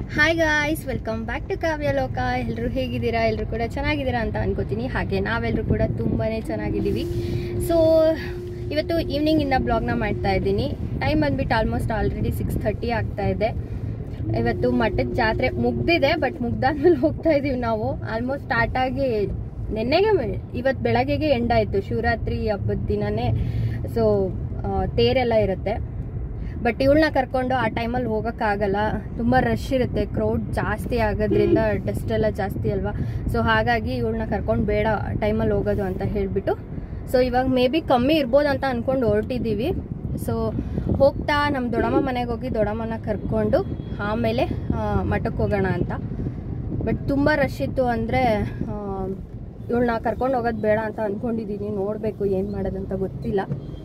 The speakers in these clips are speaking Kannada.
Hi guys welcome back to Kavya Loka ಎಲ್ಲರೂ ಹೇಗಿದ್ದೀರಾ ಎಲ್ಲರೂ ಕೂಡ ಚೆನ್ನಾಗಿದ್ದೀರಾ ಅಂತ ಅನ್ಕೋತೀನಿ ಹಾಗೆ ನಾವೆಲ್ಲರೂ ಕೂಡ ತುಂಬಾ ಚೆನ್ನಾಗಿದ್ದೀವಿ ಸೊ ಇವತ್ತು ಈವ್ನಿಂಗಿಂದ ಬ್ಲಾಗ್ನ ಮಾಡ್ತಾ ಇದ್ದೀನಿ ಟೈಮ್ ಬಂದ್ಬಿಟ್ಟು ಆಲ್ಮೋಸ್ಟ್ ಆಲ್ರೆಡಿ ಸಿಕ್ಸ್ ಥರ್ಟಿ ಆಗ್ತಾ ಇದೆ ಇವತ್ತು ಮಠದ ಜಾತ್ರೆ ಮುಗ್ದಿದೆ ಬಟ್ ಮುಗ್ದಾದ್ಮೇಲೆ ಹೋಗ್ತಾ ಇದೀವಿ ನಾವು ಆಲ್ಮೋಸ್ಟ್ ಸ್ಟಾರ್ಟ್ ಆಗಿ ನಿನ್ನೆಗೆ ಇವತ್ತು ಬೆಳಗ್ಗೆಗೆ ಎಂಡ್ ಆಯಿತು ಶಿವರಾತ್ರಿ ಹಬ್ಬದ ದಿನನೇ ಸೊ ತೇರೆಲ್ಲ ಇರುತ್ತೆ ಬಟ್ ಇವಳನ್ನ ಕರ್ಕೊಂಡು ಆ ಟೈಮಲ್ಲಿ ಹೋಗೋಕ್ಕಾಗಲ್ಲ ತುಂಬ ರಶ್ ಇರುತ್ತೆ ಕ್ರೌಡ್ ಜಾಸ್ತಿ ಆಗೋದ್ರಿಂದ ಡಸ್ಟ್ ಎಲ್ಲ ಜಾಸ್ತಿ ಅಲ್ವಾ ಸೊ ಹಾಗಾಗಿ ಇವಳನ್ನ ಕರ್ಕೊಂಡು ಬೇಡ ಟೈಮಲ್ಲಿ ಹೋಗೋದು ಅಂತ ಹೇಳಿಬಿಟ್ಟು ಸೊ ಇವಾಗ ಮೇ ಬಿ ಕಮ್ಮಿ ಇರ್ಬೋದು ಅಂತ ಅಂದ್ಕೊಂಡು ಹೊರಟಿದ್ದೀವಿ ಸೊ ಹೋಗ್ತಾ ನಮ್ಮ ದೊಡ್ಡಮ್ಮ ಮನೆಗೆ ಹೋಗಿ ದೊಡ್ಡಮ್ಮನ ಕರ್ಕೊಂಡು ಆಮೇಲೆ ಮಠಕ್ಕೆ ಹೋಗೋಣ ಅಂತ ಬಟ್ ತುಂಬ ರಶ್ ಇತ್ತು ಅಂದರೆ ಇವಳನ್ನ ಕರ್ಕೊಂಡು ಹೋಗೋದು ಬೇಡ ಅಂತ ಅಂದ್ಕೊಂಡಿದ್ದೀನಿ ನೋಡಬೇಕು ಏನು ಮಾಡೋದಂತ ಗೊತ್ತಿಲ್ಲ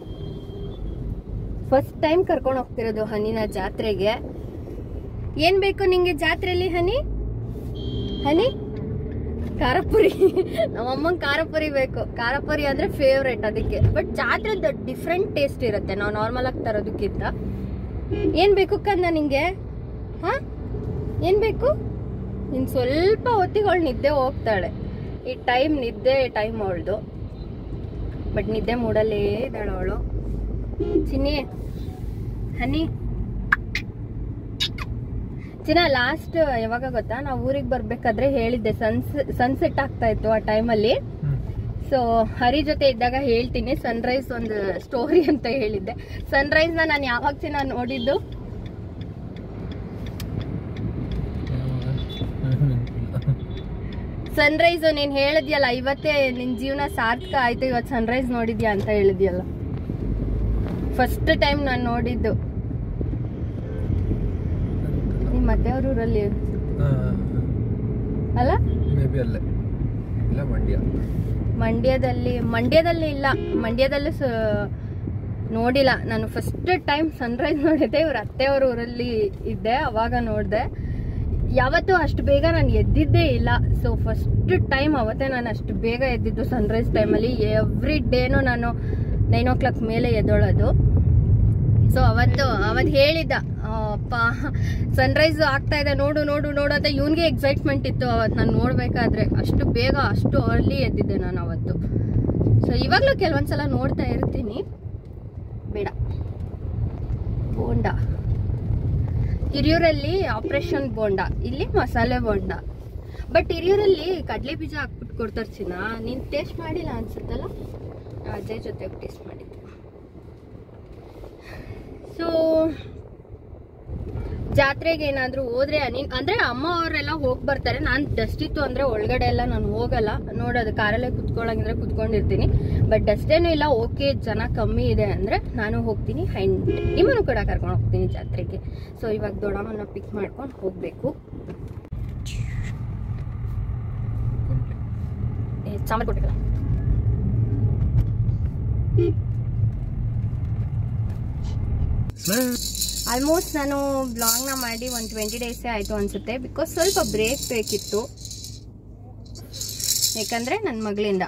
ಫಸ್ಟ್ ಟೈಮ್ ಕರ್ಕೊಂಡು ಹೋಗ್ತಿರೋದು ಹನಿನ ಜಾತ್ರೆಗೆ ಏನ್ ಬೇಕು ನಿಂಗೆ ಜಾತ್ರೆಯಲ್ಲಿ ಹನಿ ಹನಿ ಖಾರಪುರಿ ನಮ್ಮಮ್ಮಂಗೆ ಖಾರಪುರಿ ಬೇಕು ಖಾರಪುರಿ ಅಂದ್ರೆ ಫೇವ್ರೇಟ್ ಅದಕ್ಕೆ ಬಟ್ ಜಾತ್ರೆದ ಡಿಫ್ರೆಂಟ್ ಟೇಸ್ಟ್ ಇರುತ್ತೆ ನಾವು ನಾರ್ಮಲ್ ಆಗಿ ತರೋದಕ್ಕಿಂತ ಏನ್ ಬೇಕು ಕಂದ ನಿಂಗೆ ಹಾ ಏನ್ ಬೇಕು ಇನ್ ಸ್ವಲ್ಪ ಹೊತ್ತಿಗಳು ನಿದ್ದೆ ಹೋಗ್ತಾಳೆ ಈ ಟೈಮ್ ನಿದ್ದೆ ಟೈಮ್ ಅವಳ್ದು ಬಟ್ ನಿದ್ದೆ ಮೂಡಲ್ಲೇ ಇದ್ದಾಳೆ ಅವಳು ಚಿನ್ನಿ ಹನಿ ಚಿನ್ನ ಲಾಸ್ಟ್ ಯಾವಾಗ ಗೊತ್ತಾ ನಾವು ಊರಿಗೆ ಬರ್ಬೇಕಾದ್ರೆ ಹೇಳಿದ್ದೆ ಸನ್ಸ್ ಸನ್ಸೆಟ್ ಆಗ್ತಾ ಇತ್ತು ಆ ಟೈಮಲ್ಲಿ ಸೊ ಹರಿ ಜೊತೆ ಇದ್ದಾಗ ಹೇಳ್ತೀನಿ ಸನ್ರೈಸ್ ಒಂದು ಸ್ಟೋರಿ ಅಂತ ಹೇಳಿದ್ದೆ ಸನ್ರೈಸ್ ನ ನಾನು ಯಾವಾಗ ಚಿನ್ನ ನೋಡಿದ್ದು ಸನ್ರೈಸ್ ನೀನ್ ಹೇಳಿದ್ಯಲ್ಲ ಇವತ್ತೇ ನಿನ್ ಜೀವನ ಸಾರ್ಥಕ ಆಯ್ತು ಇವತ್ತು ಸನ್ರೈಸ್ ನೋಡಿದ್ಯಾ ಅಂತ ಹೇಳಿದ್ಯಲ್ಲ ಫಸ್ಟ್ ಟೈಮ್ ನಾನು ನೋಡಿದ್ದು ನಿಮ್ಮ ಅತ್ತೆಯವ್ರ ಊರಲ್ಲಿ ಅಲ್ಲ ಮೇ ಬಿ ಅಲ್ಲೇ ಇಲ್ಲ ಮಂಡ್ಯ ಮಂಡ್ಯದಲ್ಲಿ ಮಂಡ್ಯದಲ್ಲಿ ಇಲ್ಲ ಮಂಡ್ಯದಲ್ಲೂ ಸ ನೋಡಿಲ್ಲ ನಾನು ಫಸ್ಟ್ ಟೈಮ್ ಸನ್ರೈಸ್ ನೋಡಿದ್ದೆ ಇವ್ರ ಅತ್ತೆಯವ್ರ ಊರಲ್ಲಿ ಇದ್ದೆ ಅವಾಗ ನೋಡಿದೆ ಯಾವತ್ತೂ ಅಷ್ಟು ಬೇಗ ನಾನು ಎದ್ದಿದ್ದೇ ಇಲ್ಲ ಸೊ ಫಸ್ಟ್ ಟೈಮ್ ಅವತ್ತೇ ನಾನು ಅಷ್ಟು ಬೇಗ ಎದ್ದಿದ್ದು ಸನ್ರೈಸ್ ಟೈಮಲ್ಲಿ ಎವ್ರಿ ಡೇನು ನಾನು ನೈನ್ ಓ ಕ್ಲಾಕ್ ಮೇಲೆ ಎದ್ದೋಳೋದು ಸೊ ಅವತ್ತು ಅವತ್ತು ಹೇಳಿದ್ದ ಅಪ್ಪ ಸನ್ರೈಸ್ ಆಗ್ತಾ ಇದೆ ನೋಡು ನೋಡು ನೋಡು ಅಂತ ಇವನಿಗೆ ಎಕ್ಸೈಟ್ಮೆಂಟ್ ಇತ್ತು ಅವತ್ತು ನಾನು ನೋಡ್ಬೇಕಾದ್ರೆ ಅಷ್ಟು ಬೇಗ ಅಷ್ಟು ಅರ್ಲಿ ಎದ್ದಿದ್ದೆ ನಾನು ಅವತ್ತು ಸೊ ಇವಾಗಲೂ ಕೆಲವೊಂದ್ಸಲ ನೋಡ್ತಾ ಇರ್ತೀನಿ ಬೇಡ ಬೋಂಡ ಹಿರಿಯೂರಲ್ಲಿ ಆಪರೇಷನ್ ಬೋಂಡ ಇಲ್ಲಿ ಮಸಾಲೆ ಬೋಂಡ ಬಟ್ ಹಿರಿಯೂರಲ್ಲಿ ಕಡಲೆ ಬೀಜ ಹಾಕ್ಬಿಟ್ಟು ಕೊಡ್ತಾರೆ ಚಿನ್ನ ನೀನು ಟೇಸ್ಟ್ ಮಾಡಿಲ್ಲ ಅನ್ಸುತ್ತಲ್ಲ ಅಜಯ್ ಜೊತೆ ಟೇಸ್ಟ್ ಮಾಡಿದ್ದೆ ಸೊ ಜಾತ್ರೆಗೆ ಏನಾದರೂ ಹೋದ್ರೆ ನೀನ್ ಅಂದ್ರೆ ಅಮ್ಮ ಅವರೆಲ್ಲ ಹೋಗಿ ಬರ್ತಾರೆ ನಾನು ಡಸ್ಟ್ ಇತ್ತು ಅಂದ್ರೆ ಒಳಗಡೆ ಎಲ್ಲ ನಾನು ಹೋಗಲ್ಲ ನೋಡೋದು ಕಾರಲ್ಲೇ ಕುತ್ಕೊಳ್ಳಂಗಿದ್ರೆ ಕುತ್ಕೊಂಡಿರ್ತೀನಿ ಬಟ್ ಡಸ್ಟ್ ಏನೂ ಇಲ್ಲ ಓಕೆ ಜನ ಕಮ್ಮಿ ಇದೆ ಅಂದ್ರೆ ನಾನು ಹೋಗ್ತೀನಿ ಹ್ಯಾಂಡ್ ನಿಮ್ಮನ್ನು ಕೂಡ ಕರ್ಕೊಂಡು ಹೋಗ್ತೀನಿ ಜಾತ್ರೆಗೆ ಸೊ ಇವಾಗ ದೊಡ್ಡಮ್ಮನ ಪಿಕ್ ಮಾಡ್ಕೊಂಡು ಹೋಗ್ಬೇಕು ಏ, ಸಾಂಬಾರ್ ಕೊಟ್ಟಿಲ್ಲ ಆಲ್ಮೋಸ್ಟ್ ನಾನು ಬ್ಲಾಗ್ನ ಮಾಡಿ ಒಂದು ಟ್ವೆಂಟಿ ಡೇಸೇ ಆಯಿತು ಅನಿಸುತ್ತೆ ಬಿಕಾಸ್ ಸ್ವಲ್ಪ ಬ್ರೇಕ್ ಬೇಕಿತ್ತು ಯಾಕಂದರೆ ನನ್ನ ಮಗಳಿಂದ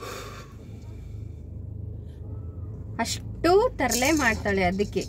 ಅಷ್ಟು ತರಲೆ ಮಾಡ್ತಾಳೆ ಅದಕ್ಕೆ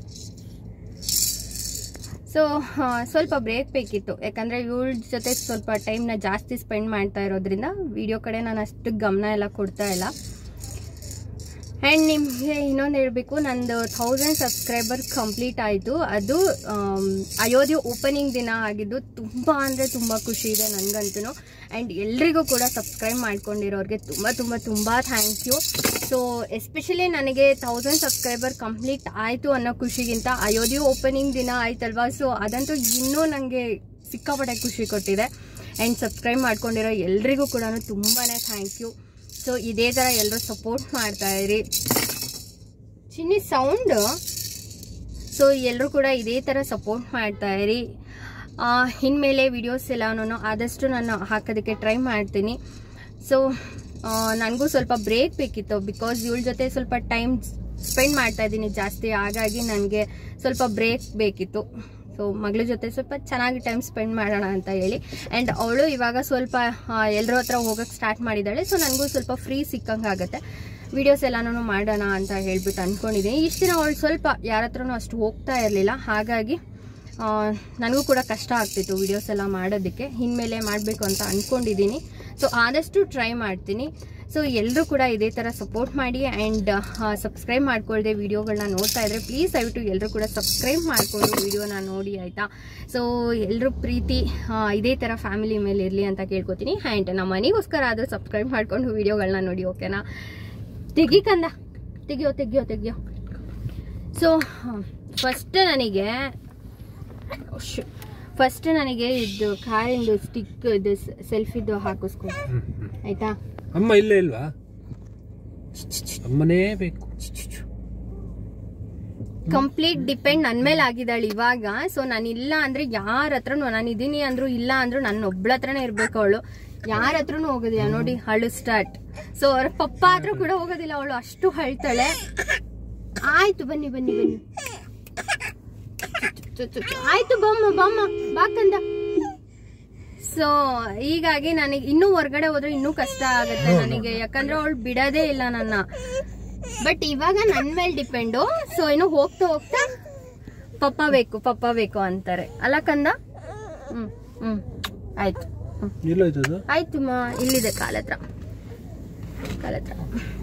ಸೊ ಸ್ವಲ್ಪ ಬ್ರೇಕ್ ಬೇಕಿತ್ತು ಯಾಕಂದರೆ ಇವಳ ಜೊತೆ ಸ್ವಲ್ಪ ಟೈಮ್ನ ಜಾಸ್ತಿ ಸ್ಪೆಂಡ್ ಮಾಡ್ತಾ ಇರೋದ್ರಿಂದ ವಿಡಿಯೋ ಕಡೆ ನಾನು ಅಷ್ಟು ಗಮನ ಎಲ್ಲ ಕೊಡ್ತಾ ಇಲ್ಲ ಆ್ಯಂಡ್ ನಿಮಗೆ ಇನ್ನೊಂದು ಹೇಳಬೇಕು ನಂದು ಥೌಸಂಡ್ ಸಬ್ಸ್ಕ್ರೈಬರ್ ಕಂಪ್ಲೀಟ್ ಆಯಿತು ಅದು ಆಮ್, ಅಯೋಧ್ಯೆ ಓಪನಿಂಗ್ ದಿನ ಆಗಿದ್ದು ತುಂಬ ಅಂದರೆ ತುಂಬ ಖುಷಿ ಇದೆ ನನಗಂತೂ ಆ್ಯಂಡ್ ಎಲ್ರಿಗೂ ಕೂಡ ಸಬ್ಸ್ಕ್ರೈಬ್ ಮಾಡ್ಕೊಂಡಿರೋರಿಗೆ ತುಂಬ ತುಂಬ ತುಂಬ ಥ್ಯಾಂಕ್ ಯು ಸೊ ಎಸ್ಪೆಷಲಿ ನನಗೆ ಥೌಸಂಡ್ ಸಬ್ಸ್ಕ್ರೈಬರ್ ಕಂಪ್ಲೀಟ್ ಆಯಿತು ಅನ್ನೋ ಖುಷಿಗಿಂತ ಅಯೋಧ್ಯೆ ಓಪನಿಂಗ್ ದಿನ ಆಯ್ತಲ್ವಾ ಸೊ ಅದಂತೂ ಇನ್ನೂ ನನಗೆ ಸಿಕ್ಕಾಪಟ್ಟೆ ಖುಷಿ ಕೊಟ್ಟಿದೆ ಆ್ಯಂಡ್ ಸಬ್ಸ್ಕ್ರೈಬ್ ಮಾಡ್ಕೊಂಡಿರೋ ಎಲ್ರಿಗೂ ಕೂಡ ತುಂಬಾ ಥ್ಯಾಂಕ್ ಯು ಸೊ ಇದೇ ಥರ ಎಲ್ಲರೂ ಸಪೋರ್ಟ್ ಮಾಡ್ತಾ ಇರಿ ಚಿನ್ನಿ ಸೌಂಡ್ ಸೊ ಎಲ್ಲರೂ ಕೂಡ ಇದೇ ಥರ ಸಪೋರ್ಟ್ ಮಾಡ್ತಾ ಇರಿ ಆ, ಇನ್ಮೇಲೆ ವಿಡಿಯೋಸ್ ಎಲ್ಲನೂ ಆದಷ್ಟು ನಾನು ಹಾಕೋದಕ್ಕೆ ಟ್ರೈ ಮಾಡ್ತೀನಿ ಸೊ ನನಗೂ ಸ್ವಲ್ಪ ಬ್ರೇಕ್ ಬೇಕಿತ್ತು ಬಿಕಾಸ್ ಇವಳ ಜೊತೆ ಸ್ವಲ್ಪ ಟೈಮ್ ಸ್ಪೆಂಡ್ ಮಾಡ್ತಾ ಇದ್ದೀನಿ ಜಾಸ್ತಿ ಹಾಗಾಗಿ ನನಗೆ ಸ್ವಲ್ಪ ಬ್ರೇಕ್ ಬೇಕಿತ್ತು ಸೊ ಮಗಳ ಜೊತೆ ಸ್ವಲ್ಪ ಚೆನ್ನಾಗಿ ಟೈಮ್ ಸ್ಪೆಂಡ್ ಮಾಡೋಣ ಅಂತ ಹೇಳಿ ಆ್ಯಂಡ್ ಅವಳು ಇವಾಗ ಸ್ವಲ್ಪ ಎಲ್ಲರ ಹತ್ರ ಹೋಗೋಕ್ಕೆ ಸ್ಟಾರ್ಟ್ ಮಾಡಿದ್ದಾಳೆ ಸೊ ನನಗೂ ಸ್ವಲ್ಪ ಫ್ರೀ ಸಿಕ್ಕಂಗೆ ಆಗುತ್ತೆ ವಿಡಿಯೋಸ್ ಎಲ್ಲನೂ ಮಾಡೋಣ ಅಂತ ಹೇಳ್ಬಿಟ್ಟು ಅಂದ್ಕೊಂಡಿದ್ದೀನಿ ಇಷ್ಟು ದಿನ ಅವಳು ಸ್ವಲ್ಪ ಯಾರ ಹತ್ರನೂ ಅಷ್ಟು ಹೋಗ್ತಾ ಇರಲಿಲ್ಲ ಹಾಗಾಗಿ ನನಗೂ ಕೂಡ ಕಷ್ಟ ಆಗ್ತಿತ್ತು ವಿಡಿಯೋಸ್ ಎಲ್ಲ ಮಾಡೋದಕ್ಕೆ ಇನ್ಮೇಲೆ ಮಾಡಬೇಕು ಅಂತ ಅಂದ್ಕೊಂಡಿದ್ದೀನಿ ಸೊ ಆದಷ್ಟು ಟ್ರೈ ಮಾಡ್ತೀನಿ ಸೊ ಎಲ್ಲರೂ ಕೂಡ ಇದೇ ಥರ ಸಪೋರ್ಟ್ ಮಾಡಿ ಆ್ಯಂಡ್ ಸಬ್ಸ್ಕ್ರೈಬ್ ಮಾಡ್ಕೊಳ್ದೆ ವಿಡಿಯೋಗಳನ್ನ ನೋಡ್ತಾ ಇದ್ರೆ ಪ್ಲೀಸ್ ದಯವಿಟ್ಟು ಎಲ್ಲರೂ ಕೂಡ ಸಬ್ಸ್ಕ್ರೈಬ್ ಮಾಡಿಕೊಂಡು ವಿಡಿಯೋನ ನೋಡಿ ಆಯಿತಾ ಸೊ ಎಲ್ಲರೂ ಪ್ರೀತಿ ಆ, ಇದೇ ಥರ ಫ್ಯಾಮಿಲಿ ಮೇಲೆ ಇರಲಿ ಅಂತ ಕೇಳ್ಕೊತೀನಿ ಆ್ಯಂಡ್ ನಮ್ಮ ಮನೆಗೋಸ್ಕರ ಆದರೂ ಸಬ್ಸ್ಕ್ರೈಬ್ ಮಾಡಿಕೊಂಡು ವಿಡಿಯೋಗಳನ್ನ ನೋಡಿ ಓಕೆನಾ ತೆಗಿ ಕಂದ ತೆಗಿಯೋ ತೆಗಿಯೋ ತೆಗಿಯೋ ಸೊ ಫಸ್ಟ್ ನನಗೆ ಫಸ್ಟ್ ನನಗೆ ಇದು ಕಾರಿಂದು ಸ್ಟಿಕ್ ಇದು ಸೆಲ್ಫಿದು ಹಾಕಿಸ್ಕೊ ಆಯ್ತಾ ಅಮ್ಮ ಇಲ್ಲೇ ಇಲ್ವಾ ಅಮ್ಮನೇ ಬೇಕು ಕಂಪ್ಲೀಟ್ ಡಿಪೆಂಡ್ ನನ್ನ ಮೇಲೆ ಆಗಿದ್ದಾಳೆ ಇವಾಗ ಸೊ ನಾನು ಇಲ್ಲ ಅಂದ್ರೆ ಯಾರ ಹತ್ರನು ನಾನು ಇದೀನಿ ಅಂದ್ರು ಇಲ್ಲ ಅಂದ್ರು ನನ್ನ ಒಬ್ಳ ಹತ್ರನೇ ಇರ್ಬೇಕು ಅವಳು ಯಾರ ಹತ್ರನು ಹೋಗೋದಿಲ್ಲ ನೋಡಿ ಹಳು ಸ್ಟಾರ್ಟ್ ಸೊ ಅವ್ರ ಪಪ್ಪ ಹತ್ರ ಕೂಡ ಹೋಗೋದಿಲ್ಲ ಅವಳು ಅಷ್ಟು ಹಳ್ತಾಳೆ ಆಯ್ತು ಬನ್ನಿ ಬನ್ನಿ ಬನ್ನಿ ಚು, ಚು, ಚು. ಆಯ್ತು ಬಮ್ಮ ಬಮ್ಮ ಬಾಕಂದ ಸೊ ಹೀಗಾಗಿ ನನಗೆ ಇನ್ನೂ ಹೊರಗಡೆ ಹೋದ್ರೆ ಇನ್ನೂ ಕಷ್ಟ ಆಗುತ್ತೆ ನನಗೆ ಯಾಕಂದ್ರೆ ಅವಳು ಬಿಡೋದೇ ಇಲ್ಲ ನನ್ನ ಬಟ್ ಇವಾಗ ನನ್ನ ಮೇಲೆ ಡಿಪೆಂಡು ಸೊ ಇನ್ನು ಹೋಗ್ತಾ ಹೋಗ್ತಾ ಪಪ್ಪ ಬೇಕು ಪಪ್ಪ ಬೇಕು ಅಂತಾರೆ ಅಲ್ಲ ಕಂದ ಹ್ಮ್ ಹ್ಮ್ ಆಯ್ತು ಹ್ಮ್. ಎಲ್ಲೋಯ್ತದು ಆಯ್ತು ಮಾ ಇಲ್ಲಿದೆ ಕಾಲತ್ರ ಕಾಲತ್ರ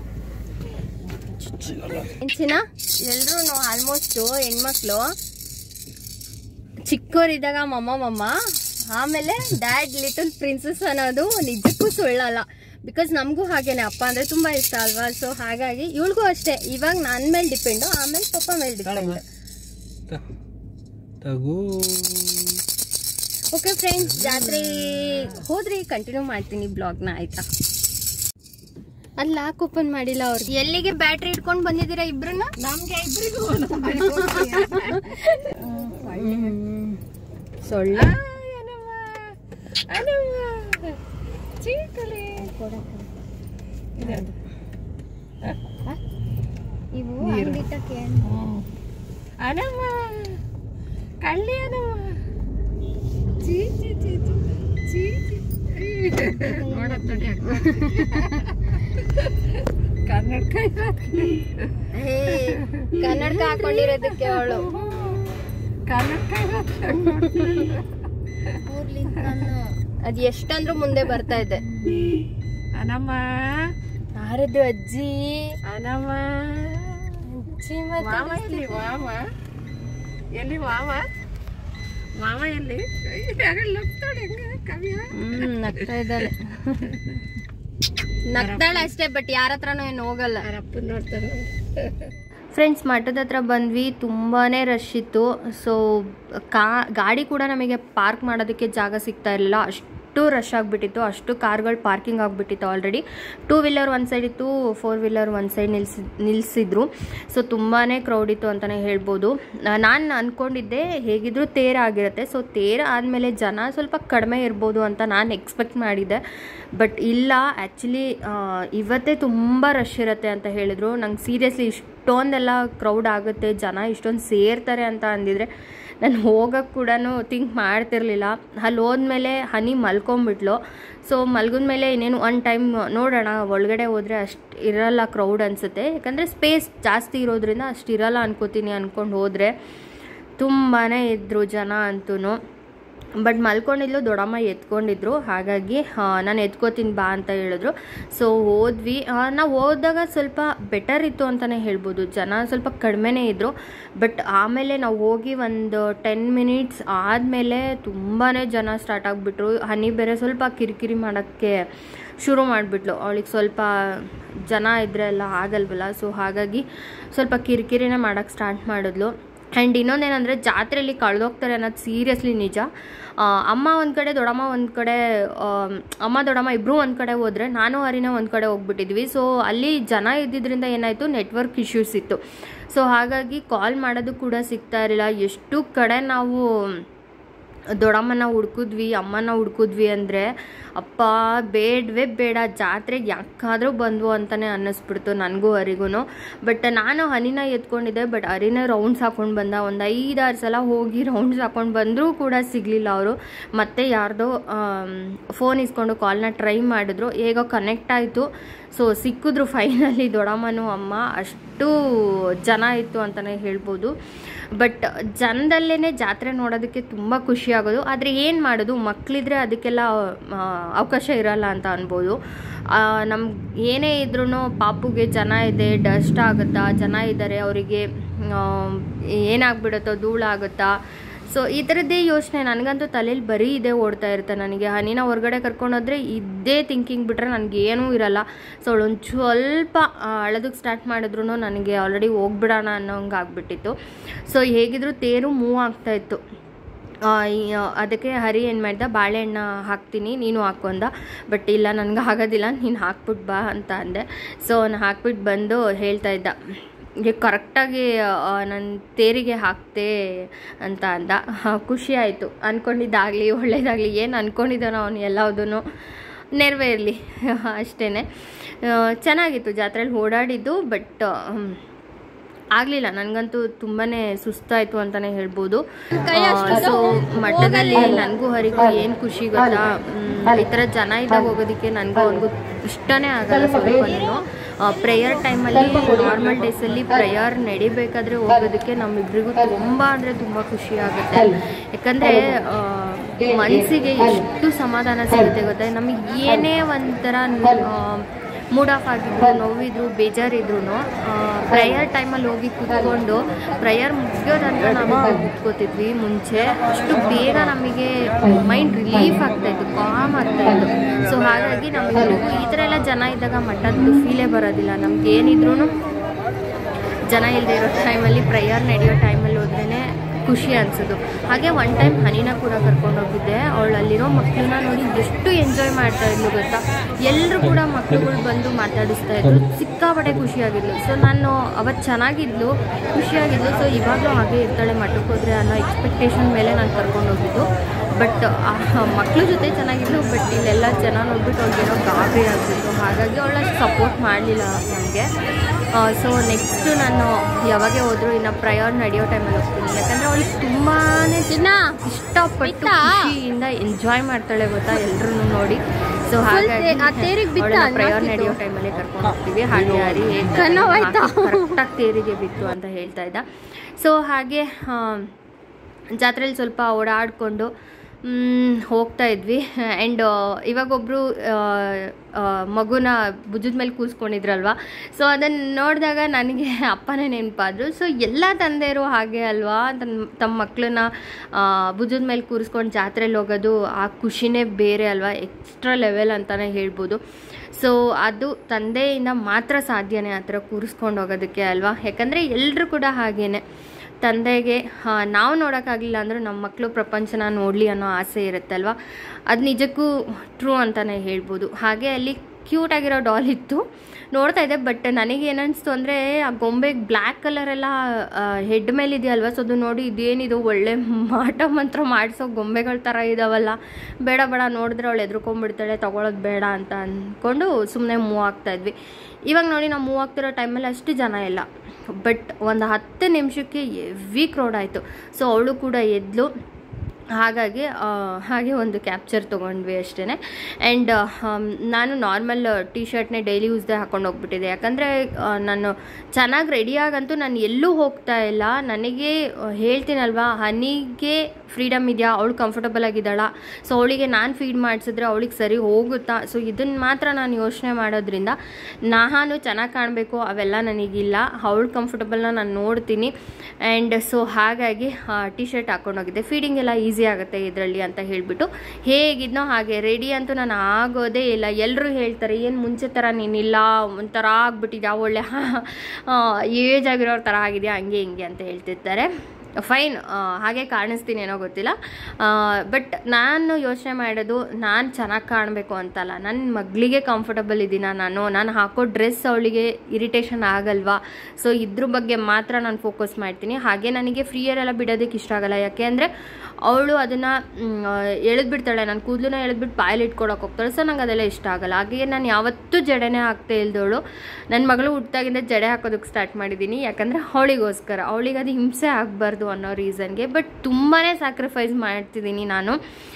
ಹೆಂಚಿನ ಎಲ್ರು ಆಲ್ಮೋಸ್ಟ್ ಹೆಣ್ಮಕ್ಳು ಚಿಕ್ಕವರಿದ್ದಾಗ ಮಮ್ಮ ಮಮ್ಮ ಆಮೇಲೆ ಡ್ಯಾಡ್ ಲಿಟಲ್ ಪ್ರಿನ್ಸಸ್ ಅನ್ನೋದು ನಿಜಕ್ಕೂ ಸುಳ್ಳಲ್ಲ ಬಿಕಾಸ್ ನಮಗೂ ಹಾಗೇನೆ ಅಪ್ಪ ಅಂದ್ರೆ ತುಂಬಾ ಇಷ್ಟ ಅಲ್ವಾ ಸೊ ಹಾಗಾಗಿ ಇವಳಿಗೂ ಅಷ್ಟೇ ಇವಾಗ ನನ್ನ ಮೇಲೆ ಡಿಪೆಂಡು ಆಮೇಲೆ ಪಪ್ಪ ಮೇಲೆ ಡಿಪೆಂಡ್ ತ- ತಗೋ ಓಕೆ ಫ್ರೆಂಡ್ಸ್ ಜಾತ್ರೆ ಹೋದ್ರಿ ಕಂಟಿನ್ಯೂ ಮಾಡ್ತೀನಿ ಬ್ಲಾಗ್ನ ಆಯ್ತಾ ಅಲ್ಲಿ ಲಾಕ್ ಓಪನ್ ಮಾಡಿಲ್ಲ ಅವ್ರು ಎಲ್ಲಿಗೆ ಬ್ಯಾಟ್ರಿ ಇಟ್ಕೊಂಡು ಬಂದಿದ್ದೀರಾ ಇಬ್ರನ್ನ ನಮ್ಗೆ ಇಬ್ರಿಗೂ ಸೊಳ್ಳೆ ಇವು ಅಂಗಡಿಟ್ಟಕ್ಕೆ ಅನಮ್ಮ ಕಳ್ಳಿ ಅನಮ್ಮ ಚೀ ಚೀ ಚೀ ಚೀ ಚೀ ಚೀ ನೋಡತ್ತ ಕನ್ನಡಕ ಹೇ, ಕನ್ನಡಕ ಹಾಕೊಂಡಿರೋದಕ್ಕೆ ಅವಳು ಕನ್ನಡಕ ಅದ್ ಎಷ್ಟಂದ್ರೂ ಮುಂದೆ ಬರ್ತಾ ಇದೆ ಅನಮ್ಮ ಯಾರದು ಅಜ್ಜಿ ಅನಮ್ಮ ಅಜ್ಜಿ ಮಾಮ ಎಲ್ಲಿ ಮಾಮ ಎಲ್ಲಿ ಮಾಮ ಮಾಮ ಎಲ್ಲಿ ಲಗ್ತಾಳೆ ಹೆಂಗ ಕವಿಯ ಹ್ಮ್ ನಗ್ತಾ ಇದ್ದಾಳೆ ನಗ್ತಾಳೆ ಅಷ್ಟೇ ಬಟ್ ಯಾರ ಹತ್ರನೂ ಏನು ಹೋಗಲ್ಲ ಅಪ್ಪನ ನೋಡ್ತಾನೆ ಫ್ರೆಂಡ್ಸ್ ಮಠದ ಹತ್ರ ಬಂದ್ವಿ ತುಂಬಾ ರಶ್ ಇತ್ತು ಸೊ ಕಾ ಗಾಡಿ ಕೂಡ ನಮಗೆ ಪಾರ್ಕ್ ಮಾಡೋದಕ್ಕೆ ಜಾಗ ಸಿಗ್ತಾ ಇರಲಿಲ್ಲ ಅಷ್ಟು ರಶ್ ಆಗಿಬಿಟ್ಟಿತ್ತು ಅಷ್ಟು ಕಾರ್ಗಳು ಪಾರ್ಕಿಂಗ್ ಆಗಿಬಿಟ್ಟಿತ್ತು ಆಲ್ರೆಡಿ ಟೂ ವೀಲರ್ ಒಂದು ಸೈಡ್ ಇತ್ತು ಫೋರ್ ವೀಲರ್ ಒಂದು ಸೈಡ್ ನಿಲ್ಸಿ ನಿಲ್ಲಿಸಿದ್ರು ಸೊ ತುಂಬಾ ಕ್ರೌಡ್ ಇತ್ತು ಅಂತಲೇ ಹೇಳ್ಬೋದು ನಾನು ಅಂದ್ಕೊಂಡಿದ್ದೆ ಹೇಗಿದ್ರೂ ತೇರ ಆಗಿರುತ್ತೆ ಸೊ ತೇರ ಆದಮೇಲೆ ಜನ ಸ್ವಲ್ಪ ಕಡಿಮೆ ಇರ್ಬೋದು ಅಂತ ನಾನು ಎಕ್ಸ್ಪೆಕ್ಟ್ ಮಾಡಿದ್ದೆ ಬಟ್ ಇಲ್ಲ ಆ್ಯಕ್ಚುಲಿ ಇವತ್ತೇ ತುಂಬ ರಶ್ ಇರುತ್ತೆ ಅಂತ ಹೇಳಿದರು ನಂಗೆ ಸೀರಿಯಸ್ಲಿ ಇಷ್ಟೊಂದೆಲ್ಲ ಕ್ರೌಡ್ ಆಗುತ್ತೆ ಜನ ಇಷ್ಟೊಂದು ಸೇರ್ತಾರೆ ಅಂತ ಅಂದಿದ್ರೆ ನಾನು ಹೋಗೋಕ್ಕೆ ಕೂಡ ಥಿಂಕ್ ಮಾಡ್ತಿರ್ಲಿಲ್ಲ ಅಲ್ಲಿ ಹೋದ್ಮೇಲೆ ಹನಿ ಮಲ್ಕೊಂಬಿಟ್ಲು ಸೊ ಮಲ್ಗಿದ್ಮೇಲೆ ಇನ್ನೇನು ಒನ್ ಟೈಮ್ ನೋಡೋಣ ಒಳಗಡೆ ಹೋದರೆ ಅಷ್ಟು ಇರಲ್ಲ ಕ್ರೌಡ್ ಅನಿಸುತ್ತೆ ಯಾಕಂದರೆ ಸ್ಪೇಸ್ ಜಾಸ್ತಿ ಇರೋದ್ರಿಂದ ಅಷ್ಟು ಇರಲ್ಲ ಅನ್ಕೋತೀನಿ ಅಂದ್ಕೊಂಡು ಹೋದರೆ ತುಂಬಾ ಇದ್ದರು ಜನ ಅಂತೂ ಬಟ್ ಮಲ್ಕೊಂಡಿದ್ಲು ದೊಡ್ಡಮ್ಮ ಎತ್ಕೊಂಡಿದ್ರು ಹಾಗಾಗಿ ನಾನು ಎತ್ಕೋತೀನಿ ಬಾ ಅಂತ ಹೇಳಿದ್ರು ಸೊ ಹೋದ್ವಿ ನಾವು ಹೋದಾಗ ಸ್ವಲ್ಪ ಬೆಟರ್ ಇತ್ತು ಅಂತಲೇ ಹೇಳ್ಬೋದು ಜನ ಸ್ವಲ್ಪ ಕಡಿಮೆನೇ ಇದ್ದರು ಬಟ್ ಆಮೇಲೆ ನಾವು ಹೋಗಿ ಒಂದು ಟೆನ್ ಮಿನಿಟ್ಸ್ ಆದಮೇಲೆ ತುಂಬಾ ಜನ ಸ್ಟಾರ್ಟ್ ಆಗಿಬಿಟ್ರು ಹನಿ ಬೇರೆ ಸ್ವಲ್ಪ ಕಿರಿಕಿರಿ ಮಾಡೋಕ್ಕೆ ಶುರು ಮಾಡಿಬಿಟ್ಲು ಅವಳಿಗೆ ಸ್ವಲ್ಪ ಜನ ಇದ್ರೆ ಎಲ್ಲ ಆಗಲ್ವಲ್ಲ ಸೊ ಹಾಗಾಗಿ ಸ್ವಲ್ಪ ಕಿರಿಕಿರಿನೇ ಮಾಡೋಕ್ಕೆ ಸ್ಟಾರ್ಟ್ ಮಾಡಿದ್ಲು ಆ್ಯಂಡ್ ಇನ್ನೊಂದೇನೆಂದರೆ ಜಾತ್ರೆಯಲ್ಲಿ ಕಳೆದೋಗ್ತಾರೆ ಅನ್ನೋದು ಸೀರಿಯಸ್ಲಿ ನಿಜ ಆ, ಅಮ್ಮ ಒಂದು ಕಡೆ ದೊಡ್ಡಮ್ಮ ಒಂದು ಕಡೆ ಆಮ್, ಅಮ್ಮ ದೊಡ್ಡಮ್ಮ ಇಬ್ಬರು ಒಂದು ಕಡೆ ಹೋದರೆ ನಾನು ಹರಿನ ಒಂದು ಕಡೆ ಹೋಗ್ಬಿಟ್ಟಿದ್ವಿ ಸೊ ಅಲ್ಲಿ ಜನ ಇದ್ದಿದ್ದರಿಂದ ಏನಾಯಿತು ನೆಟ್ವರ್ಕ್ ಇಶ್ಯೂಸ್ ಇತ್ತು ಸೊ ಹಾಗಾಗಿ ಕಾಲ್ ಮಾಡೋದು ಕೂಡ ಸಿಗ್ತಾ ಇರಲಿಲ್ಲ ಎಷ್ಟು ಕಡೆ ನಾವು ದೊಡ್ಡಮ್ಮನ ಹುಡ್ಕಿದ್ವಿ ಅಮ್ಮನ ಹುಡ್ಕಿದ್ವಿ ಅಂದರೆ ಅಪ್ಪ ಬೇಡವೇ ಬೇಡ ಜಾತ್ರೆಗೆ ಯಾಕಾದರೂ ಬಂದ್ವು ಅಂತಲೇ ಅನ್ನಿಸ್ಬಿಡ್ತು ನನಗೂ ಹರಿಗೂ ಬಟ್ ನಾನು ಹನಿನ ಎತ್ಕೊಂಡಿದ್ದೆ ಬಟ್ ಹರಿನೇ ರೌಂಡ್ಸ್ ಹಾಕೊಂಡು ಬಂದ ಒಂದು ಐದಾರು ಸಲ ಹೋಗಿ ರೌಂಡ್ಸ್ ಹಾಕೊಂಡು ಬಂದರೂ ಕೂಡ ಸಿಗಲಿಲ್ಲ ಅವರು ಮತ್ತೆ ಯಾರ್ದೋ ಫೋನ್ ಇಸ್ಕೊಂಡು ಕಾಲ್ನ ಟ್ರೈ ಮಾಡಿದ್ರು ಹೇಗೋ ಕನೆಕ್ಟ್ ಆಯಿತು ಸೊ ಸಿಕ್ಕಿದ್ರು ಫೈನಲಿ ದೊಡ್ಡಮ್ಮನೂ ಅಮ್ಮ ಅಷ್ಟು ಜನ ಇತ್ತು ಅಂತಲೇ ಹೇಳ್ಬೋದು ಬಟ್ ಜನದಲ್ಲೇ ಜಾತ್ರೆ ನೋಡೋದಕ್ಕೆ ತುಂಬ ಖುಷಿ ಆಗೋದು ಆದರೆ ಏನು ಮಾಡೋದು ಮಕ್ಕಳಿದ್ರೆ ಅದಕ್ಕೆಲ್ಲ ಆ, ಅವಕಾಶ ಇರಲ್ಲ ಅಂತ ಅನ್ಬೋದು ನಮ್ಗೆ ಏನೇ ಇದ್ರೂ ಪಾಪುಗೆ ಜನ ಇದೆ ಡಸ್ಟ್ ಆಗುತ್ತಾ ಜನ ಇದ್ದಾರೆ ಅವರಿಗೆ ಏನಾಗ್ಬಿಡುತ್ತೋ ಧೂಳಾಗುತ್ತಾ ಸೊ ಈ ಥರದ್ದೇ ಯೋಚನೆ ನನಗಂತೂ ತಲೆಯಲ್ಲಿ ಬರೀ ಇದೇ ಓಡ್ತಾ ಇರುತ್ತೆ ನನಗೆ ಹನಿನ ಹೊರಗಡೆ ಕರ್ಕೊಂಡೋದ್ರೆ ಇದೇ ಥಿಂಕಿಂಗ್ ಬಿಟ್ಟರೆ ನನಗೆ ಏನೂ ಇರಲ್ಲ ಸೊ ಅವಳೊಂದು ಸ್ವಲ್ಪ ಅಳೋದಕ್ಕೆ ಸ್ಟಾರ್ಟ್ ಮಾಡಿದ್ರು ನನಗೆ ಆಲ್ರೆಡಿ ಹೋಗ್ಬಿಡೋಣ ಅನ್ನೋಂಗೆ ಆಗ್ಬಿಟ್ಟಿತ್ತು ಸೊ ಹೇಗಿದ್ರು ತೇರು ಮೂವ್ ಆಗ್ತಾ ಇತ್ತು ಆ, ಈ- ಅದಕ್ಕೆ ಹರಿ ಏನು ಮಾಡ್ದ ಬಾಳೆಹಣ್ಣು ಹಾಕ್ತೀನಿ ನೀನು ಹಾಕೊಂಡ ಬಟ್ ಇಲ್ಲ ನನಗೆ ಆಗೋದಿಲ್ಲ ನೀನು ಹಾಕ್ಬಿಟ್ಟು ಬಾ ಅಂತ ಅಂದೆ ಸೊ ನಾನು ಹಾಕ್ಬಿಟ್ಟು ಬಂದು ಹೇಳ್ತಾ ಇದ್ದ ಈಗ ಕರೆಕ್ಟಾಗಿ ನನ್ನ ತೇರಿಗೆ ಹಾಕ್ತೆ ಅಂತ ಅಂದ ಆ, ಖುಷಿ ಆಯಿತು ಅಂದ್ಕೊಂಡಿದ್ದಾಗಲಿ ಒಳ್ಳೇದಾಗಲಿ ಏನು ಅಂದ್ಕೊಂಡಿದ್ದಾನೋ ಅವನು ಎಲ್ಲದೂ ನೆರವೇರಲಿ ಅಷ್ಟೇ ಚೆನ್ನಾಗಿತ್ತು ಜಾತ್ರೆಯಲ್ಲಿ ಓಡಾಡಿದ್ದು ಬಟ್ ಆಗಲಿಲ್ಲ ನನಗಂತೂ ತುಂಬಾ ಸುಸ್ತಾಯಿತು ಅಂತಲೇ ಹೇಳ್ಬೋದು ಸೊ ಮಠದಲ್ಲಿ ನನಗೂ ಹರಿಗೂ ಏನು ಖುಷಿ ಗೊತ್ತಾ ಮ್, ಈ ಥರ ಜನ ಇದ್ದಾಗ ಹೋಗೋದಕ್ಕೆ ನನಗೂ ಅವನಿಗೂ ಇಷ್ಟನೇ ಆಗಲ್ಲ ಸ್ವಲ್ಪನೂ ಪ್ರೇಯರ್ ಟೈಮಲ್ಲಿ ನಾರ್ಮಲ್ ಡೇಸಲ್ಲಿ ಪ್ರೇಯರ್ ನಡಿಬೇಕಾದ್ರೆ ಹೋಗೋದಕ್ಕೆ ನಮ್ಮಿಬ್ರಿಗೂ ತುಂಬ ಅಂದರೆ ತುಂಬ ಖುಷಿ ಆಗುತ್ತೆ ಯಾಕಂದರೆ ಮನಸ್ಸಿಗೆ ಎಷ್ಟು ಸಮಾಧಾನ ಸಿಗುತ್ತೆ ಗೊತ್ತಾ ನಮಗೆ ಏನೇ ಒಂಥರ ಆ, ಮೂಡ್ ಆಫ್ ಆಗಿದ್ರು ನೋವಿದ್ರು ಬೇಜಾರಿದ್ರು ಪ್ರೇಯರ್ ಟೈಮಲ್ಲಿ ಹೋಗಿ ಕೂತ್ಕೊಂಡು ಪ್ರೇಯರ್ ಮುಗಿಯೋದಂತ ನಾವು ಕೂತ್ಕೋತಿದ್ವಿ ಮುಂಚೆ ಅಷ್ಟು ಬೇಗ ನಮಗೆ ಮೈಂಡ್ ರಿಲೀಫ್ ಆಗ್ತಾ ಇತ್ತು ಕಾಮ್ ಆಗ್ತಾ ಇತ್ತು ಸೊ ಹಾಗಾಗಿ ನಮಗೆ ಈ ಥರ ಎಲ್ಲ ಜನ ಇದ್ದಾಗ ಮಠದ್ದು ಫೀಲೇ ಬರೋದಿಲ್ಲ ನಮ್ಗೆ ಏನಿದ್ರು ಜನ ಇಲ್ಲದೆ ಇರೋ ಟೈಮಲ್ಲಿ ಪ್ರೇಯರ್ ನಡೆಯೋ ಟೈಮಲ್ಲಿ ಹೋದ್ರೇ ಖುಷಿ ಅನ್ಸೋದು ಹಾಗೆ ಒನ್ ಟೈಮ್ ಹನಿನ ಕೂಡ ಕರ್ಕೊಂಡು ಹೋಗಿದ್ದೆ ಅವಳು ಅಲ್ಲಿರೋ ಮಕ್ಕಳನ್ನ ನೋಡಿ ಎಷ್ಟು ಎಂಜಾಯ್ ಮಾಡ್ತಾ ಇದ್ಲು ಗೊತ್ತಾ ಎಲ್ಲರೂ ಕೂಡ ಮಕ್ಕಳುಗಳು ಬಂದು ಮಾತಾಡಿಸ್ತಾ ಇದ್ರು ಸಿಕ್ಕಾಪಟ್ಟೆ ಖುಷಿಯಾಗಿದ್ಲು ಸೊ ನಾನು ಅವತ್ತು ಚೆನ್ನಾಗಿದ್ಲು ಖುಷಿಯಾಗಿದ್ಲು ಸೊ ಇವಾಗಲೂ ಹಾಗೆ ಇರ್ತಾಳೆ ಮಠಕ್ಕೆ ಹೋದ್ರೆ ಅನ್ನೋ ಎಕ್ಸ್ಪೆಕ್ಟೇಷನ್ ಮೇಲೆ ನಾನು ಕರ್ಕೊಂಡು ಹೋಗಿದ್ದು ಬಟ್ ಮಕ್ಕಳ ಜೊತೆ ಚೆನ್ನಾಗಿದ್ಲು ಬಟ್ ಇಲ್ಲೆಲ್ಲ ಜನ ನೋಡ್ಬಿಟ್ಟು ಅವ್ಳಿಗೇನೋ ಗಾಬರಿ ಆಗ್ಬಿಟ್ಟು ಹಾಗಾಗಿ ಅವಳಷ್ಟು ಸಪೋರ್ಟ್ ಮಾಡಲಿಲ್ಲ ನನಗೆ ಸೊ ನೆಕ್ಸ್ಟ್ ನಾನು ಯಾವಾಗ ಹೋದ್ರು ಇನ್ನು ಪ್ರಯಾಣ ನಡೆಯೋ ಟೈಮಲ್ಲಿ ಹೋಗ್ತೀನಿ ಯಾಕಂದರೆ ಅವಳಿಗೆ ತುಂಬಾ ಇಷ್ಟಪಟ್ಟು ಖುಷಿಯಿಂದ ಎಂಜಾಯ್ ಮಾಡ್ತಾಳೆ ಗೊತ್ತಾ ಎಲ್ರೂ ನೋಡಿ ಸೊ ಹಾಗಾಗಿ ಪ್ರಯಾಣ ನಡೆಯೋ ಟೈಮಲ್ಲಿ ಕರ್ಕೊಂಡು ಹೋಗ್ತೀವಿ ಹಾಗೆ ಹರಿ ಕರೆಕ್ಟಾಗಿ ತೇರಿಗೆ ಬಿತ್ತು ಅಂತ ಹೇಳ್ತಾ ಇದ್ದ ಸೊ ಹಾಗೆ ಆ, ಜಾತ್ರೆಯಲ್ಲಿ ಸ್ವಲ್ಪ ಓಡಾಡಿಕೊಂಡು ಹೋಗ್ತಾ ಇದ್ವಿ ಆ್ಯಂಡ್ ಇವಾಗೊಬ್ಬರು ಮಗುನ ಭುಜದ ಮೇಲೆ ಕೂರಿಸ್ಕೊಂಡಿದ್ರಲ್ವ ಸೊ ಅದನ್ನು ನೋಡಿದಾಗ ನನಗೆ ಅಪ್ಪನೇ ನೆನಪಾದ್ರು ಸೊ ಎಲ್ಲ ತಂದೆಯರು ಹಾಗೆ ಅಲ್ವಾ ತನ್ನ ತಮ್ಮ ಮಕ್ಕಳನ್ನ ಭುಜದ ಮೇಲೆ ಕೂರಿಸ್ಕೊಂಡು ಜಾತ್ರೆಯಲ್ಲಿ ಹೋಗೋದು ಆ ಖುಷಿನೇ ಬೇರೆ ಅಲ್ವಾ ಎಕ್ಸ್ಟ್ರಾ ಲೆವೆಲ್ ಅಂತಲೇ ಹೇಳ್ಬೋದು ಸೊ ಅದು ತಂದೆಯಿಂದ ಮಾತ್ರ ಸಾಧ್ಯನೇ ಆ ಥರ ಕೂರಿಸ್ಕೊಂಡು ಹೋಗೋದಕ್ಕೆ ಅಲ್ವಾ ಯಾಕಂದರೆ ಎಲ್ಲರೂ ಕೂಡ ಹಾಗೇನೆ ತಂದೆಗೆ ಆ, ನಾವು ನೋಡೋಕ್ಕಾಗಲಿಲ್ಲ ಅಂದರೂ ನಮ್ಮ ಮಕ್ಕಳು ಪ್ರಪಂಚನ ನೋಡಲಿ ಅನ್ನೋ ಆಸೆ ಇರುತ್ತಲ್ವ ಅದು ನಿಜಕ್ಕೂ ಟ್ರೂ ಅಂತಲೇ ಹೇಳ್ಬೋದು ಹಾಗೆ ಅಲ್ಲಿ ಕ್ಯೂಟ್ ಆಗಿರೋ ಡಾಲ್ ಇತ್ತು ನೋಡ್ತಾ ಇದ್ದೆ ಬಟ್ ನನಗೆ ಏನನ್ನಿಸ್ತು ಅಂದರೆ ಆ ಗೊಂಬೆಗೆ ಬ್ಲ್ಯಾಕ್ ಕಲರ್ ಎಲ್ಲ ಹೆಡ್ ಮೇಲೆ ಇದೆಯಲ್ವ ಸೊ ಅದು ನೋಡಿ ಇದೇನಿದು ಒಳ್ಳೆ ಮಾಟ ಮಂತ್ರ ಮಾಡಿಸೋ ಗೊಂಬೆಗಳ ಥರ ಇದಾವಲ್ಲ ಬೇಡ ಬೇಡ ನೋಡಿದ್ರೆ ಅವಳು ಎದ್ರುಕೊಂಡ್ಬಿಡ್ತಾಳೆ ತೊಗೊಳೋದು ಬೇಡ ಅಂತ ಅಂದ್ಕೊಂಡು ಸುಮ್ಮನೆ ಮೂವ್ ಆಗ್ತಾ ಇದ್ವಿ ಇವಾಗ ನೋಡಿ ನಾವು ಮೂವ್ ಆಗ್ತಿರೋ ಟೈಮಲ್ಲಿ ಅಷ್ಟು ಜನ ಇಲ್ಲ ಬಟ್ ಒಂದು ಹತ್ತು ನಿಮಿಷಕ್ಕೆ ಎವಿ ಕ್ರೌಡ್ ಆಯಿತು ಸೊ ಅವಳು ಕೂಡ ಎದ್ಲು ಹಾಗಾಗಿ ಆ, ಹಾಗೆ ಒಂದು ಕ್ಯಾಪ್ಚರ್ ತೊಗೊಂಡ್ವಿ ಅಷ್ಟೇ ಆ್ಯಂಡ್ ನಾನು ನಾರ್ಮಲ್ ಟಿ ಶರ್ಟ್ನೇ ಡೈಲಿ ಯೂಸ್ದೇ ಹಾಕೊಂಡು ಹೋಗ್ಬಿಟ್ಟಿದ್ದೆ ಯಾಕಂದರೆ ನಾನು ಚೆನ್ನಾಗಿ ರೆಡಿಯಾಗಂತೂ ನಾನು ಎಲ್ಲೂ ಹೋಗ್ತಾ ಇಲ್ಲ ನನಗೆ ಆ, ಹೇಳ್ತೀನಲ್ವಾ ಹನಿಗೆ ಫ್ರೀಡಮ್ ಇದೆಯಾ ಅವಳು ಕಂಫರ್ಟಬಲ್ ಆಗಿದ್ದಾಳ ಸೊ ಅವಳಿಗೆ ನಾನು ಫೀಡ್ ಮಾಡಿಸಿದ್ರೆ ಅವಳಿಗೆ ಸರಿ ಹೋಗುತ್ತಾ ಸೊ ಇದನ್ನು ಮಾತ್ರ ನಾನು ಯೋಚನೆ ಮಾಡೋದ್ರಿಂದ ನಾನು ಚೆನ್ನಾಗಿ ಕಾಣಬೇಕು ಅವೆಲ್ಲ ನನಗಿಲ್ಲ ಅವಳು ಕಂಫರ್ಟಬಲ್ನ ನಾನು ನೋಡ್ತೀನಿ ಆ್ಯಂಡ್ ಸೊ ಹಾಗಾಗಿ ಟಿ ಶರ್ಟ್ ಹಾಕೊಂಡೋಗಿದ್ದೆ ಫೀಡಿಂಗ್ ಎಲ್ಲ ಈಸಿ ಆಗುತ್ತೆ ಇದರಲ್ಲಿ ಅಂತ ಹೇಳಿಬಿಟ್ಟು ಹೇಗಿದ್ನೋ ಹಾಗೆ ರೆಡಿ ಅಂತೂ ನಾನು ಆಗೋದೇ ಇಲ್ಲ ಎಲ್ಲರೂ ಹೇಳ್ತಾರೆ ಏನು ಮುಂಚೆ ಥರ ನೀನಿಲ್ಲ ಒಂಥರ ಆಗ್ಬಿಟ್ಟಿದ್ಯಾ ಒಳ್ಳೆ ಏಜ್ ಆಗಿರೋರ ಥರ ಆಗಿದೆಯಾ ಹಂಗೆ ಹಿಂಗೆ ಅಂತ ಹೇಳ್ತಿರ್ತಾರೆ ಫೈನ್ ಹಾಗೆ ಕಾಣಿಸ್ತೀನಿ ಏನೋ ಗೊತ್ತಿಲ್ಲ ಬಟ್ ನಾನು ಯೋಚನೆ ಮಾಡೋದು ನಾನು ಚೆನ್ನಾಗಿ ಕಾಣಬೇಕು ಅಂತಲ್ಲ ನನ್ನ ಮಗಳಿಗೆ ಕಂಫರ್ಟಬಲ್ ಇದ್ದೀನ ನಾನು ನಾನು ಹಾಕೋ ಡ್ರೆಸ್ ಅವಳಿಗೆ ಇರಿಟೇಷನ್ ಆಗಲ್ವಾ ಸೊ ಇದ್ರ ಬಗ್ಗೆ ಮಾತ್ರ ನಾನು ಫೋಕಸ್ ಮಾಡ್ತೀನಿ ಹಾಗೆ ನನಗೆ ಫ್ರೀಯರೆಲ್ಲ ಬಿಡೋದಕ್ಕೆ ಇಷ್ಟ ಆಗಲ್ಲ ಯಾಕೆ ಅಂದರೆ ಅವಳು ಅದನ್ನು ಎಳೆದ್ಬಿಡ್ತಾಳೆ ನಾನು ಕೂದಲನ್ನ ಎಳೆದ್ಬಿಟ್ಟು ಬಾಯಲ್ಲಿ ಇಟ್ಕೊಳಕ್ಕೆ ಹೋಗ್ತಾಳೆ ಸೊ ನಂಗೆ ಅದೆಲ್ಲ ಇಷ್ಟ ಆಗಲ್ಲ ಹಾಗೆ ನಾನು ಯಾವತ್ತೂ ಜಡೆನೇ ಹಾಕ್ತಾ ಇಲ್ದವಳು ನನ್ನ ಮಗಳು ಹುಟ್ಟಾಗಿಂದ ಜಡೆ ಹಾಕೋದಕ್ಕೆ ಸ್ಟಾರ್ಟ್ ಮಾಡಿದ್ದೀನಿ ಯಾಕಂದರೆ ಅವಳಿಗೋಸ್ಕರ ಅವಳಿಗೆ ಅದು ಹಿಂಸೆ ಆಗಬಾರ್ದು ಅನ್ನೋ ರೀಸನ್ಗೆ ಬಟ್ ತುಂಬಾ ಸ್ಯಾಕ್ರಿಫೈಸ್ ಮಾಡ್ತಿದ್ದೀನಿ ನಾನು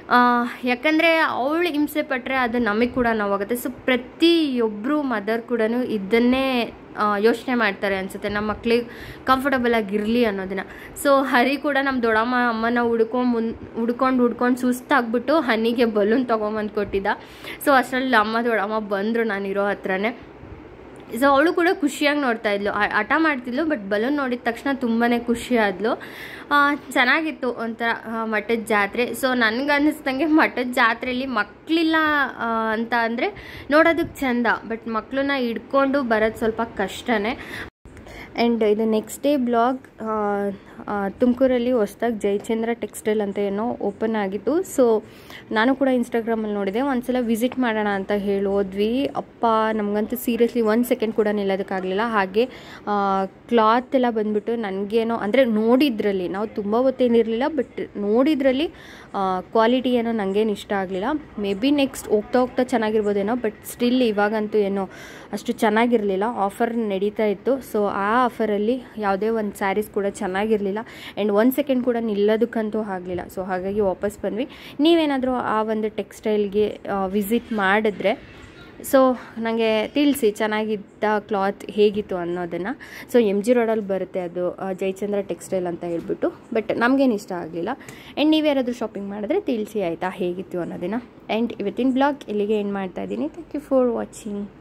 ಯಾಕಂದರೆ ಅವಳು ಹಿಂಸೆ ಪಟ್ಟರೆ ಅದು ನಮಗೆ ಕೂಡ ನೋವಾಗುತ್ತೆ ಸೊ ಪ್ರತಿಯೊಬ್ಬರು ಮದರ್ ಕೂಡ ಇದನ್ನೇ ಯೋಚನೆ ಮಾಡ್ತಾರೆ ಅನಿಸುತ್ತೆ ನಮ್ಮ ಮಕ್ಳಿಗೆ ಕಂಫರ್ಟಬಲ್ ಆಗಿರಲಿ ಅನ್ನೋದನ್ನ ಸೊ ಹರಿ ಕೂಡ ನಮ್ಮ ದೊಡ್ಡಮ್ಮ ಅಮ್ಮನ ಹುಡ್ಕೊಂಡು ಮುನ್ ಹುಡ್ಕೊಂಡು ಹುಡ್ಕೊಂಡು ಸುಸ್ತಾಗ್ಬಿಟ್ಟು ಹನಿಗೆ ಬಲೂನ್ ತೊಗೊಂಬಂದು ಕೊಟ್ಟಿದ್ದ ಸೊ ಅಷ್ಟರಲ್ಲಿ ಅಮ್ಮ ದೊಡ್ಡಮ್ಮ ಬಂದರು ನಾನಿರೋ ಹತ್ರನೇ ಸೊ ಅವಳು ಕೂಡ ಖುಷಿಯಾಗಿ ನೋಡ್ತಾ ಇದ್ಲು ಆ- ಹಠ ಮಾಡ್ತಿದ್ಲು ಬಟ್ ಬಲೂನ್ ನೋಡಿದ ತಕ್ಷಣ ತುಂಬಾ ಖುಷಿ ಆದ್ಲು ಆ, ಚೆನ್ನಾಗಿತ್ತು ಒಂಥರ ಆ, ಮಠದ ಜಾತ್ರೆ ಸೊ ನನಗೆ ಅನ್ನಿಸ್ದಂಗೆ ಮಠದ ಜಾತ್ರೆಯಲ್ಲಿ ಮಕ್ಕಳಿಲ್ಲ ಅಂತ ಅಂದರೆ ನೋಡೋದಕ್ಕೆ ಚಂದ ಬಟ್ ಮಕ್ಕಳನ್ನ ಹಿಡ್ಕೊಂಡು ಬರೋದು ಸ್ವಲ್ಪ ಕಷ್ಟನೇ ಆ್ಯಂಡ್ ಇದು ನೆಕ್ಸ್ಟ್ ಡೇ ಬ್ಲಾಗ್ ತುಮಕೂರಲ್ಲಿ ಹೊಸ್ದಾಗಿ ಜಯಚಂದ್ರ ಟೆಕ್ಸ್ಟೈಲ್ ಅಂತ ಏನೋ ಓಪನ್ ಆಗಿತ್ತು ಸೊ ನಾನು ಕೂಡ ಇನ್ಸ್ಟಾಗ್ರಾಮಲ್ಲಿ ನೋಡಿದೆ ಒಂದ್ಸಲ ವಿಸಿಟ್ ಮಾಡೋಣ ಅಂತ ಹೇಳಿ ಹೋದ್ವಿ ಅಪ್ಪ ನಮಗಂತೂ ಸೀರಿಯಸ್ಲಿ ಒಂದು ಸೆಕೆಂಡ್ ಕೂಡ ನಿಲ್ಲೋದಕ್ಕಾಗಲಿಲ್ಲ ಹಾಗೆ ಕ್ಲಾತ್ ಎಲ್ಲ ಬಂದ್ಬಿಟ್ಟು ನನಗೇನೋ ಅಂದರೆ ನೋಡಿದ್ರಲ್ಲಿ ನಾವು ತುಂಬ ಹೊತ್ತೇನಿರಲಿಲ್ಲ ಬಟ್ ನೋಡಿದ್ರಲ್ಲಿ ಕ್ವಾಲಿಟಿ ಏನೋ ನನಗೇನು ಇಷ್ಟ ಆಗಲಿಲ್ಲ ಮೇ ಬಿ ನೆಕ್ಸ್ಟ್ ಹೋಗ್ತಾ ಹೋಗ್ತಾ ಚೆನ್ನಾಗಿರ್ಬೋದೇನೋ ಬಟ್ ಸ್ಟಿಲ್ ಇವಾಗಂತೂ ಏನೋ ಅಷ್ಟು ಚೆನ್ನಾಗಿರಲಿಲ್ಲ ಆಫರ್ ನಡೀತಾ ಇತ್ತು ಸೊ ಆ ಆಫರಲ್ಲಿ ಯಾವುದೇ ಒಂದು ಸ್ಯಾರೀಸ್ ಕೂಡ ಚೆನ್ನಾಗಿರಲಿಲ್ಲ ಆ್ಯಂಡ್ ಒಂದು ಸೆಕೆಂಡ್ ಕೂಡ ನಿಲ್ಲೋದಕ್ಕಂತೂ ಆಗಲಿಲ್ಲ ಸೊ ಹಾಗಾಗಿ ವಾಪಸ್ ಬಂದ್ವಿ ನೀವೇನಾದರೂ ಆ ಒಂದು ಟೆಕ್ಸ್ಟೈಲ್ಗೆ ವಿಸಿಟ್ ಮಾಡಿದ್ರೆ ಸೊ ನನಗೆ ತಿಳಿಸಿ ಚೆನ್ನಾಗಿದ್ದ ಕ್ಲಾತ್ ಹೇಗಿತ್ತು ಅನ್ನೋದನ್ನು ಸೊ ಎಮ್ ಜಿ ರೋಡಲ್ಲಿ ಬರುತ್ತೆ ಅದು ಆ, ಜಯಚಂದ್ರ ಟೆಕ್ಸ್ಟೈಲ್ ಅಂತ ಹೇಳ್ಬಿಟ್ಟು ಬಟ್ ನಮಗೇನು ಇಷ್ಟ ಆಗಲಿಲ್ಲ ಆ್ಯಂಡ್ ನೀವ್ಯಾರಾದರೂ ಶಾಪಿಂಗ್ ಮಾಡಿದ್ರೆ ತಿಳಿಸಿ ಆಯಿತಾ ಹೇಗಿತ್ತು ಅನ್ನೋದನ್ನು ಆ್ಯಂಡ್ ಇವತ್ತಿನ ಬ್ಲಾಗ್ ಇಲ್ಲಿಗೆ ಏನು ಮಾಡ್ತಾ ಇದ್ದೀನಿ ಥ್ಯಾಂಕ್ ಯು ಫಾರ್ ವಾಚಿಂಗ್